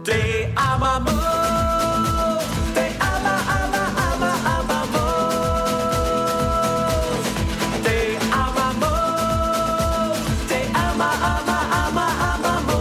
Te amamos. Te ama, ama, ama, amamos. Te amamos. Te ama, ama, ama, amamos.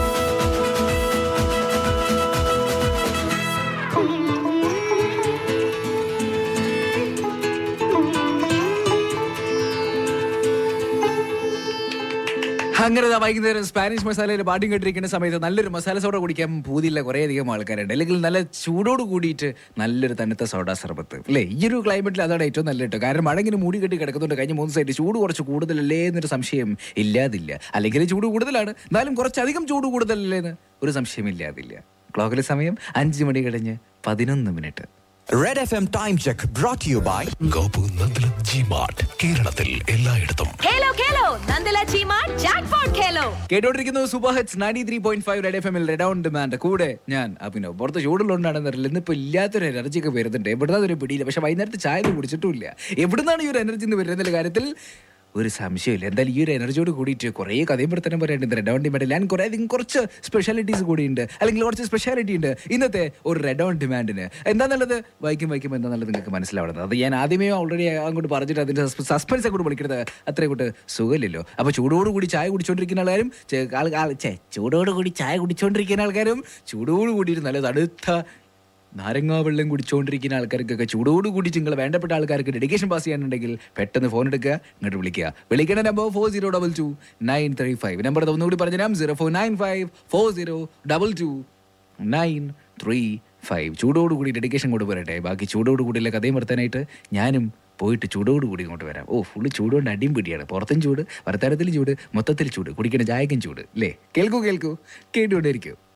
അങ്ങനെ ദാ വൈകുന്നേരം Spanish മസാലയിൽ പാട്ടും കേട്ടിരിക്കുന്ന സമയത്ത് നല്ലൊരു മസാല സോഡ കുടിക്കാൻ പൂതിയുള്ള കുറേ അധികം ആൾക്കാരുണ്ട് അല്ലെങ്കിൽ നല്ല ചൂടോട് കൂടിയിട്ട് നല്ലൊരു തണുത്ത സോഡ സർബത്ത് അല്ലേ ഈ ഒരു ക്ലൈമറ്റിൽ അതാണ് ഏറ്റവും നല്ല കേട്ടോ കാരണം മഴ ഇങ്ങനെ മൂടി കെട്ടി കിടക്കുന്നുണ്ട് കഴിഞ്ഞ മൂന്ന് സൈഡ് ചൂട് കുറച്ച് കൂടുതലല്ലേ എന്നൊരു സംശയം ഇല്ലാതില്ല അല്ലെങ്കിൽ ചൂട് കൂടുതലാണ് എന്നാലും കുറച്ചധികം ചൂട് കൂടുതലല്ലേ എന്ന് ഒരു സംശയം ഇല്ലാതില്ല ക്ലോക്കിലെ സമയം അഞ്ച് മണി കഴിഞ്ഞ് പതിനൊന്ന് minute red F M time check brought you by Gopu Nandilath G mart കേരളത്തിൽ എല്ലായിടത്തും ഖേലോ ഖേലോ നന്ദല ചീമാ ജാക്ക്പോട്ട് ഖേലോ കേട്ടോണ്ടിരിക്കുന്നത് super hits ninety three point five red F എമ്മിൽ റെഡ് ഓൺ ഡിമാൻഡ് കൂടെ ഞാൻ അഭിനവ് പുറത്ത് ചൂടുള്ളതുകൊണ്ടാണെന്ന് അറിയില്ല ഇന്നിപ്പോൾ ഇല്ലാത്തൊരു എനർജി ഒക്കെ വരുന്നുണ്ട് എവിടുന്നാ ഒരു പിടിയില്ല പക്ഷെ വൈകുന്നേരത്തെ ചായ ഒന്നും കുടിച്ചിട്ടുമില്ല എവിടുന്നാണ് ഈ ഒരു എനർജി എന്ന് വരുന്ന കാര്യത്തിൽ ഒരു സംശയമില്ല എന്തായാലും ഈ ഒരു എനർജിയോട് കൂടിയിട്ട് കുറേ കഥയും പ്രവർത്തനം പറയാനുണ്ട് റെഡ് ഓൺ ഡിമാൻഡ് ഞാൻ കുറേ അധികം കുറച്ച് സ്പെഷ്യാലിറ്റീസ് കൂടിയുണ്ട് അല്ലെങ്കിൽ കുറച്ച് സ്പെഷ്യാലിറ്റി ഉണ്ട് ഇന്നത്തെ ഒരു റെഡ് ഓൺ ഡിമാൻഡിന് എന്താന്നുള്ളത് വായിക്കും വായിക്കും എന്താന്നുള്ളത് നിങ്ങൾക്ക് മനസ്സിലാവുന്നത് അത് ഞാൻ ആദ്യമേ ഓൾറെഡി അങ്ങോട്ട് പറഞ്ഞിട്ട് അതിന്റെ സസ്പെൻസ് അങ്ങോട്ട് വിളിക്കുന്നത് അത്രയും കൂട്ട് സുഖമില്ലല്ലോ അപ്പൊ ചൂടോട് കൂടി ചായ കുടിച്ചോണ്ടിരിക്കുന്ന ആൾക്കാരും ചെ- ആൾ- ആൾ- ഛെ, ചൂടോട് കൂടി ചായ കുടിച്ചോണ്ടിരിക്കുന്ന ആൾക്കാരും ചൂടോട് കൂടിയിട്ട് നല്ല തണുത്ത നാരങ്ങാ വെള്ളം കുടിച്ചുകൊണ്ടിരിക്കുന്ന ആൾക്കാർക്കൊക്കെ ചൂടോട് കൂടി നിങ്ങൾ വേണ്ടപ്പെട്ട ആൾക്കാർക്ക് ഡെഡിക്കേഷൻ പാസ് ചെയ്യാനുണ്ടെങ്കിൽ പെട്ടെന്ന് ഫോൺ എടുക്കുക ഇങ്ങോട്ട് വിളിക്കുക വിളിക്കേണ്ട number four zero double two nine three five number ഒന്നുകൂടി പറഞ്ഞു തരാം zero four nine five four zero double two nine three five ചൂടോട് കൂടി ഡെഡിക്കേഷൻ കൊണ്ട് വരട്ടെ ബാക്കി ചൂടോട് കൂടിയുള്ള കഥയും വർത്താനായിട്ട് ഞാനും പോയിട്ട് ചൂടോട് കൂടി ഇങ്ങോട്ട് വരാം ഓ ഫുള്ള് ചൂടുകൊണ്ട് അടിയും പിടിയാണ് പുറത്തും ചൂട് വർത്താനത്തിലും ചൂട് മൊത്തത്തിൽ ചൂട് കുടിക്കുന്ന ചായക്കും ചൂട് അല്ലേ കേൾക്കൂ കേൾക്കൂ കേട്ടുകൊണ്ടേയിരിക്കൂ